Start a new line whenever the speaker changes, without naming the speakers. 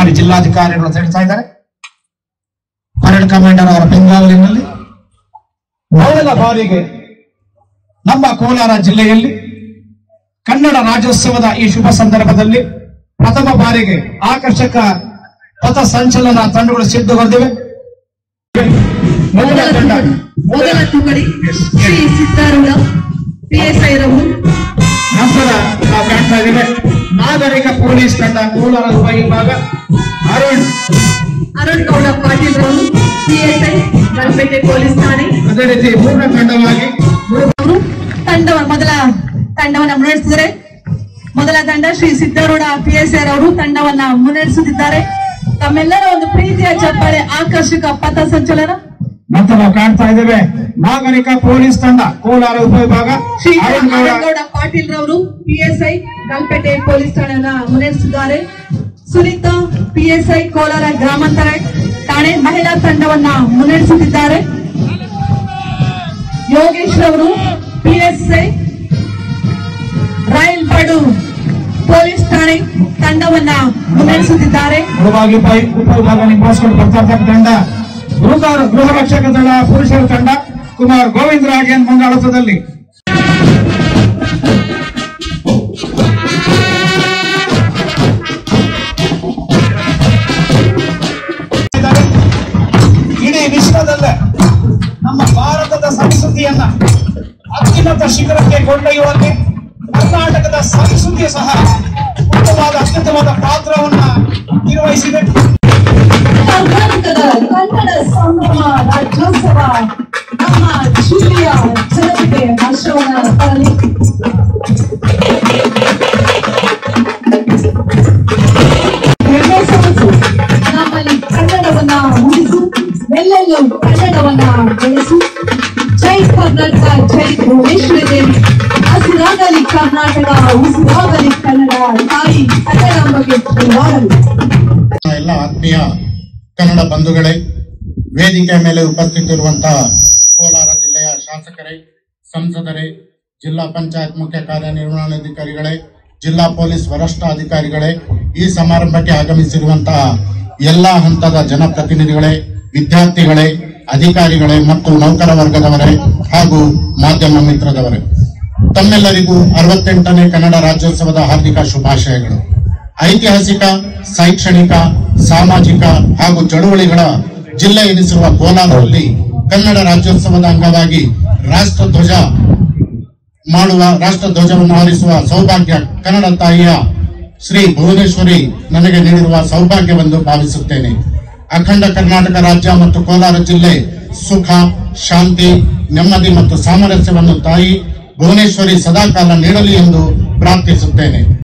ಮಾನ್ಯ ಜಿಲ್ಲಾಧಿಕಾರಿಗಳು ತಿಳಿಸ್ತಾ ಇದ್ದಾರೆ ಪರೇಡ್ ಕಮಾಂಡರ್ ಅವರ ಬೆಂಗಾವಲಿನಲ್ಲಿ ಮೊದಲ ಬಾರಿಗೆ ನಮ್ಮ ಕೋಲಾರ ಜಿಲ್ಲೆಯಲ್ಲಿ ಕನ್ನಡ ರಾಜ್ಯೋತ್ಸವದ ಈ ಶುಭ ಸಂದರ್ಭದಲ್ಲಿ ಪ್ರಥಮ ಬಾರಿಗೆ ಆಕರ್ಷಕ ಪಥ ಸಂಚಲನ ತಂಡಗಳು ಸಿದ್ಧಗೊಂಡಿವೆ ಮೊದಲ
ಮೊದಲ
ತಂಡ
ತುಕಡಿ ಮೊದಲ ತುಕಡಿ ಶ್ರೀ ಸಿದ್ದಾರೂಢ ಪಿಎಸ್ಐ ರವರು
ನಂತರ ನಾವು ಕಾಣ್ತಾ ಇದ್ದೇವೆ ನಾಗರಿಕ ಪೊಲೀಸ್ ತಂಡ ಕೋಲಾರ ಉಪವಿಭಾಗ ಅರುಣ್
ಅರುಣ್ ಗೌಡ ಪಾಟೀಲ್ ರವರು ಪಿಎಸ್ಐ ಗಲ್ಪೇಟೆ ಪೊಲೀಸ್ ಠಾಣೆ
ಅದೇ ರೀತಿ ಪೂರ್ಣ ತಂಡವಾಗಿ
ಅವರು ತಂಡವ ಮೊದಲ ತಂಡವನ್ನ ಮುನ್ನಡೆಸಿದರೆ ಮೊದಲ ತಂಡ ಶ್ರೀ ಸಿದ್ದಾರೂಢ ಪಿಎಸ್ಐ ರವರು ತಂಡವನ್ನ ಮುನ್ನಡೆಸುತ್ತಿದ್ದಾರೆ ತಮ್ಮೆಲ್ಲರ ಒಂದು ಪ್ರೀತಿಯ ಚಪ್ಪಾಳೆ ಆಕರ್ಷಕ ಪಥ ಸಂಚಲನ
ನಂತರ ನಾವು ಕಾಣ್ತಾ ಇದ್ದೇವೆ ನಾಗರಿಕ ಪೊಲೀಸ್ ತಂಡ ಕೋಲಾರ ಉಪವಿಭಾಗ
ಶ್ರೀ
ಅರುಣ್ ಗೌಡ
ಅರುಣಗೌಡ ಪಾಟೀಲ್ ರವರು ಪಿಎಸ್ಐ ಗಲ್ಪೇಟೆ ಪೊಲೀಸ್ ಠಾಣೆಯನ್ನ ಮುನ್ನಡೆಸಿದ್ದಾರೆ ಸುನೀತಾ ಪಿಎಸ್ಐ ಕೋಲಾರ ಗ್ರಾಮಾಂತರ ಠಾಣೆ ಮಹಿಳಾ ತಂಡವನ್ನ ಮುನ್ನಡೆಸುತ್ತಿದ್ದಾರೆ ಯೋಗೇಶ್ ರವರು ಪಿಎಸ್ಐ ರಾಯಲ್ಪಾಡು ಪೊಲೀಸ್ ಠಾಣೆ ತಂಡವನ್ನ ಮುನ್ನಡೆಸುತ್ತಿದ್ದಾರೆ
ಮುಳುಬಾಗಿ ಉಪ- ಉಪವಿಭಾಗ ನಿಭಾಯಿಸಿಕೊಂಡು ಬರ್ತಾ ಇರ್ತಕ್ಕ ತಂಡ ಗೃಹ ಗೃಹ ರಕ್ಷಕ ದಳ ಪುರುಷರ ತಂಡ ಕುಮಾರ್ ಗೋವಿಂದ ರಾಜನ್ ಮುಂದಾಳತ್ವದಲ್ಲಿ ಇಡೀ ವಿಶ್ವದಲ್ಲೇ ನಮ್ಮ ಭಾರತದ ಸಂಸ್ಕೃತಿಯನ್ನ ಅತ್ಯುನ್ನತ ಶಿಖರಕ್ಕೆ ಕೊಂಡೊಯ್ಯುವಲ್ಲಿ ಕರ್ನಾಟಕದ ಸಂಸ್ಕೃತಿ ಸಹ ಉತ್ತಮವಾದ ಅತ್ಯುತ್ತಮವಾದ ಪಾತ್ರವನ್ನ ನಿರ್ವಹಿಸಿದೆ
ಕರ್ನಾಟಕದ ಕನ್ನಡ ಸಂಭ್ರಮ ರಾಜ್ಯೋತ್ಸವ ನಮ್ಮ ಜಿಲ್ಲೆಯ ಜನತೆಗೆ ಹರ್ಷವನ್ನ ತರಲಿ ಎರಡನೇ ಸೊಗಸು ನಮ್ಮಲ್ಲಿ ಕನ್ನಡವನ್ನ ಉಳಿಸು ಎಲ್ಲೆಲ್ಲೂ ಕನ್ನಡವನ್ನ ಬೆಳೆಸು ಜೈ ಕರ್ನಾಟಕ ಜೈ ಭುವನೇಶ್ವರಿ ದೇವಿ ಹಸಿರಾಗಲಿ ಕರ್ನಾಟಕ ಉಸಿರಾಗಲಿ ಕನ್ನಡ ತಾಯಿ ಕನ್ನಡಾಂಬಗೆ ಜಯವಾಗಲಿ
ಎಲ್ಲ ಆತ್ಮೀಯ ಕನ್ನಡ ಬಂಧುಗಳೇ ವೇದಿಕೆ ಮೇಲೆ ಉಪಸ್ಥಿತಿರುವಂತಹ ಕೋಲಾರ ಜಿಲ್ಲೆಯ ಶಾಸಕರೇ ಸಂಸದರೇ ಜಿಲ್ಲಾ ಪಂಚಾಯತ್ ಮುಖ್ಯ ಕಾರ್ಯನಿರ್ವಹಣಾಧಿಕಾರಿಗಳೇ ಜಿಲ್ಲಾ ಪೊಲೀಸ್ ವರಿಷ್ಠಾಧಿಕಾರಿಗಳೇ ಈ ಸಮಾರಂಭಕ್ಕೆ ಆಗಮಿಸಿರುವಂತಹ ಎಲ್ಲ ಹಂತದ ಜನಪ್ರತಿನಿಧಿಗಳೇ ವಿದ್ಯಾರ್ಥಿಗಳೇ ಅಧಿಕಾರಿಗಳೇ ಮತ್ತು ನೌಕರ ವರ್ಗದವರೇ ಹಾಗೂ ಮಾಧ್ಯಮ ಮಿತ್ರದವರೇ ತಮ್ಮೆಲ್ಲರಿಗೂ ಅರವತ್ತೆಂಟನೇ ಕನ್ನಡ ರಾಜ್ಯೋತ್ಸವದ ಹಾರ್ದಿಕ ಶುಭಾಶಯಗಳು ಐತಿಹಾಸಿಕ ಶೈಕ್ಷಣಿಕ ಸಾಮಾಜಿಕ ಹಾಗೂ ಚಳುವಳಿಗಳ ಜಿಲ್ಲೆ ಎನಿಸಿರುವ ಕೋಲಾರದಲ್ಲಿ ಕನ್ನಡ ರಾಜ್ಯೋತ್ಸವದ ಅಂಗವಾಗಿ ರಾಷ್ಟ್ರಧ್ವಜ ಮಾಡುವ ರಾಷ್ಟ್ರಧ್ವಜವನ್ನು ಹಾರಿಸುವ ಸೌಭಾಗ್ಯ ಕನ್ನಡ ತಾಯಿಯ ಶ್ರೀ ಭುವನೇಶ್ವರಿ ನನಗೆ ನೀಡಿರುವ ಸೌಭಾಗ್ಯವೆಂದು ಭಾವಿಸುತ್ತೇನೆ ಅಖಂಡ ಕರ್ನಾಟಕ ರಾಜ್ಯ ಮತ್ತು ಕೋಲಾರ ಜಿಲ್ಲೆ ಸುಖ ಶಾಂತಿ ನೆಮ್ಮದಿ ಮತ್ತು ಸಾಮರಸ್ಯವನ್ನು ತಾಯಿ ಭುವನೇಶ್ವರಿ ಸದಾಕಾಲ ನೀಡಲಿ ಎಂದು ಪ್ರಾರ್ಥಿಸುತ್ತೇನೆ